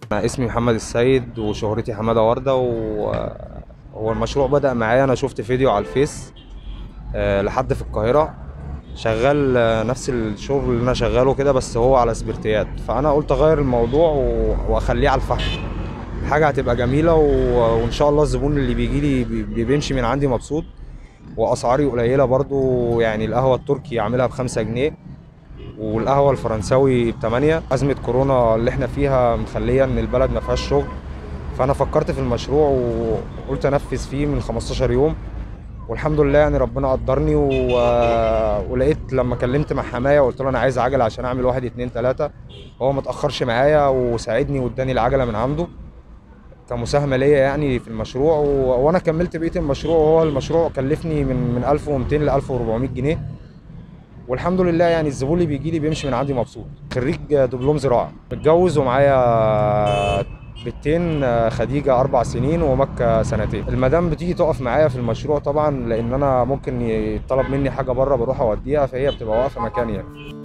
أنا اسمي محمد السيد وشهرتي حمادة وردة وهو المشروع بدأ معايا أنا شفت فيديو على الفيس آه، لحد في القاهرة شغال آه، نفس الشغل اللي أنا شغاله كده بس هو على سبرتيات فأنا قلت أغير الموضوع و- وأخليه على الفحم حاجة هتبقى جميلة و- وإن شاء الله الزبون اللي بيجي لي بي- بيمشي من عندي مبسوط وأسعاري قليلة برضو يعني القهوة التركي عاملها بخمسة جنيه والقهوة الفرنساوي بتمانية أزمة كورونا اللي احنا فيها مخلية إن البلد ما فيهاش شغل فأنا فكرت في المشروع وقلت أنفذ فيه من 15 يوم والحمد لله يعني ربنا قدرني و... ولقيت لما كلمت مع حماية وقلت له أنا عايز عجلة عشان أعمل واحد اتنين تلاتة هو ما تأخرش معايا وساعدني واداني العجلة من عنده كمساهمة ليا يعني في المشروع و... وأنا كملت بقية المشروع وهو المشروع كلفني من من 1200 ل 1400 جنيه والحمد لله يعني الزبون اللي بيجي لي بيمشي من عندي مبسوط خريج دبلوم زراعه متجوز ومعايا بنتين خديجه اربع سنين ومكه سنتين المدام بتيجي تقف معايا في المشروع طبعا لان انا ممكن يطلب مني حاجه بره بروح اوديها فهي بتبقى واقفه مكاني يعني